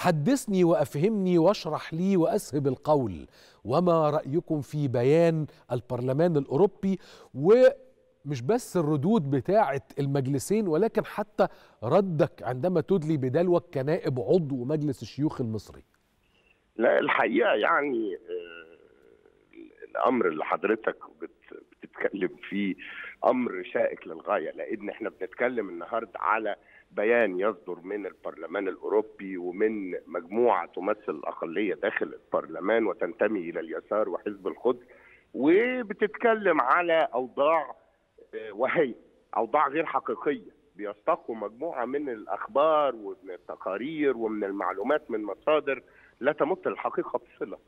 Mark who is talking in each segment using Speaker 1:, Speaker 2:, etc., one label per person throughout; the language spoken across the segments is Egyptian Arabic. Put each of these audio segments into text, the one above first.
Speaker 1: حدثني وافهمني واشرح لي واسهب القول وما رايكم في بيان البرلمان الاوروبي ومش بس الردود بتاعه المجلسين ولكن حتى ردك عندما تدلي بدلوك كنائب عضو مجلس الشيوخ المصري
Speaker 2: لا الحقيقه يعني الامر اللي حضرتك بتتكلم فيه امر شائك للغايه لان احنا بنتكلم النهارده على بيان يصدر من البرلمان الاوروبي ومن مجموعه تمثل الاقليه داخل البرلمان وتنتمي الى اليسار وحزب القدس وبتتكلم على اوضاع وهي اوضاع غير حقيقيه بيستقوا مجموعه من الاخبار ومن التقارير ومن المعلومات من مصادر لا تمت الحقيقه بصله.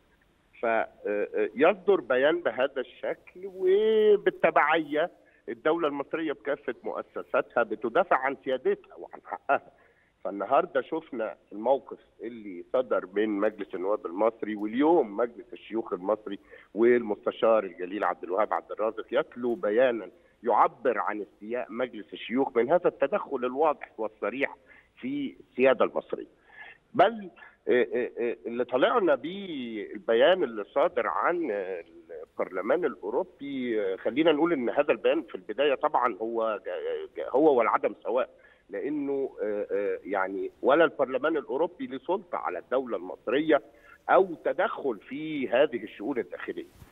Speaker 2: فيصدر بيان بهذا الشكل وبالتبعيه الدولة المصرية بكافة مؤسساتها بتدافع عن سيادتها وعن حقها فالنهاردة شفنا الموقف اللي صدر من مجلس النواب المصري واليوم مجلس الشيوخ المصري والمستشار الجليل عبد الوهاب عبد الرازق يتلو بيانا يعبر عن استياء مجلس الشيوخ من هذا التدخل الواضح والصريح في السيادة المصرية بل اللي طلعنا بيه البيان اللي صادر عن البرلمان الاوروبي خلينا نقول ان هذا البيان في البدايه طبعا هو هو والعدم سواء لانه يعني ولا البرلمان الاوروبي له سلطه على الدوله المصريه او تدخل في هذه الشؤون الداخليه